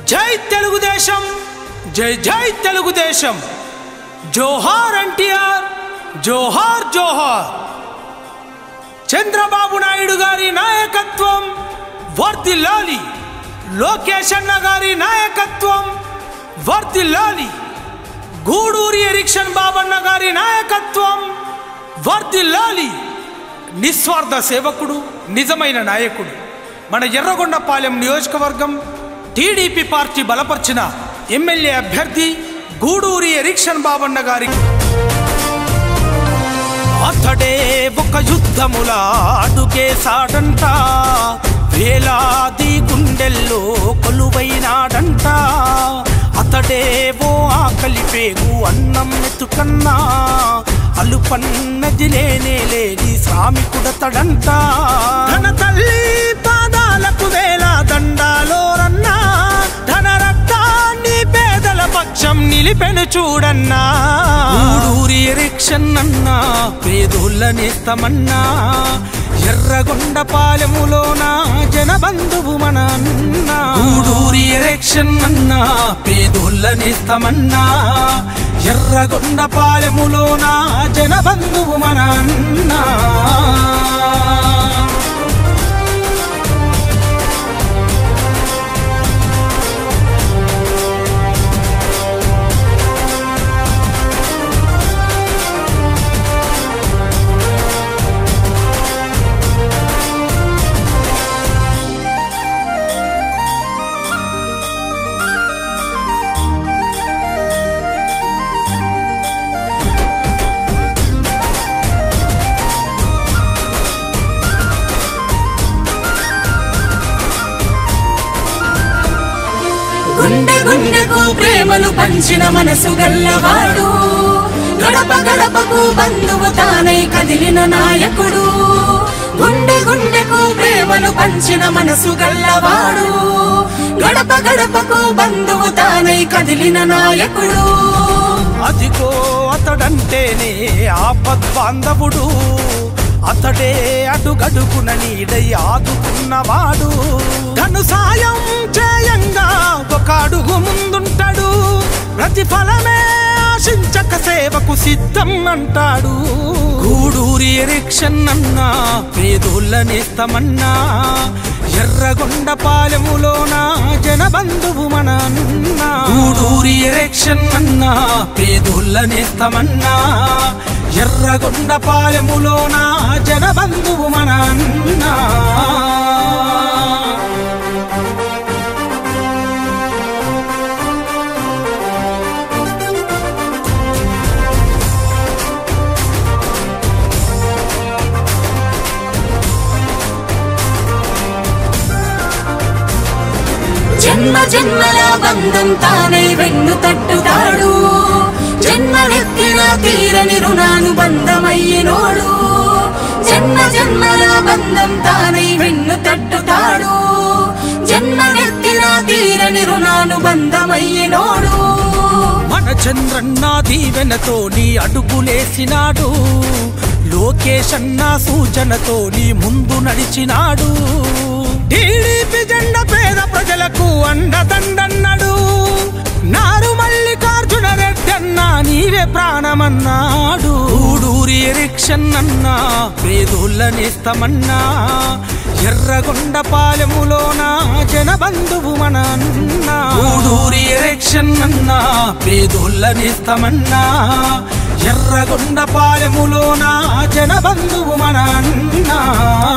జై తెలుగుదేశం జై జై తెలుగుదేశం జోహార్ ఎన్టీఆర్ జోహార్ జోహార్ చంద్రబాబు నాయుడు గారి నాయకత్వం వర్దిల్లాలి లోకేష్ అన్న గారి నాయకత్వం వర్దిల్లాలి గూడూరి ఎరిక్షన్ బాబన్న గారి నాయకత్వం వర్దిల్లాలి నిస్వార్థ సేవకుడు నిజమైన నాయకుడు మన ఎర్రగొండపాలెం నియోజకవర్గం టీడీపీ పార్టీ బలపరిచిన ఎమ్మెల్యే అభ్యర్థి గూడూరి ఎరిక్షన్ బాబన్న గారికి అతడే ఒక యుద్ధముల అడుగేశాడంట వేలాది గుండెల్లో కొలువైనాడంట అతడే ఓ ఆకలి పేగు అన్నం మెతుకన్నా అలుపన్నది లేనే లేని శ్రామికుడతడంట ధన తల్లి పాదాలకు వేల దండాలోరన్నా ధన రక్తాన్ని పేదల పక్షం నిలిపెను చూడన్నా ఊడూరి ఎరిక్షన్ అన్నా పేదోళ్ళ నేస్తమన్నా ఎర్రగొండ పాలెములోన జనబంధువు మన అన్న ఊడూరి ఎరెక్షన్ అన్నా పేదోళ్ళ నేస్తమన్నా ఎర్రగొండ పాలెములోన జనబంధువు మన అన్నా గుండె గుండెకు ప్రేమను పంచిన మనసు గల్లవాడు గడప గడపకు బంధువు తానై కదిలిన నాయకుడు గుండె గుండెకు ప్రేమను పంచిన మనసు గల్లవాడు గడప గడపకు బంధువు తానై కదిలిన నాయకుడు అదిగో అతడంటేనే ఆపద్బాంధవుడు అతడే అడుగడుగున నీడై ఆదుకున్నవాడు తను సాయం చేయంగా ఒక అడుగు ముందుంటాడు ప్రతిఫలమే ఆశించక సేవకు సిద్ధం అంటాడు గూడూరి ఎరిక్షన్ అన్నా పేదోళ్ళ నేస్తమన్నా ఎర్రగొండ పాలెములోన జనబంధువు మన అన్న గూడూరి ఎరెక్షన్ అన్నా పేదోళ్ళ నేస్తమన్నా ఎర్రగొండ పాలెములోన జనబంధువు మన అన్నా జన్మ జన్మల బంధం తానై వెన్ను తట్టుతాడు జన్మనెత్తిన తీరని రుణాను బంధమయ్యినోడు జన్మ జన్మల బంధం తానై వెన్ను తట్టుతాడు జన్మనెత్తిన తీరని రుణాను బంధమయ్యినోడు మన చంద్రన్న దీవెనతో నీ అడుగులేసినాడు లోకేష్ అన్న సూచనతో నీ ముందు నడిచినాడు టీడీపీ జెండ పేద ప్రజలకు అండదండన్నాడు నారు మల్లికార్జున రెడ్డి అన్న నీవే ప్రాణమన్నాడు ఊడూరి ఎరిక్షన్ అన్నా పేదోళ్ళ నేస్తమన్నా ఎర్రగొండ పాలెములోన జనబంధువు మన అన్న ఊడూరి ఎరెక్షన్ అన్నా పేదోళ్ళ నేస్తమన్నా ఎర్రగొండ పాలెములోన జనబంధువు మన అన్నా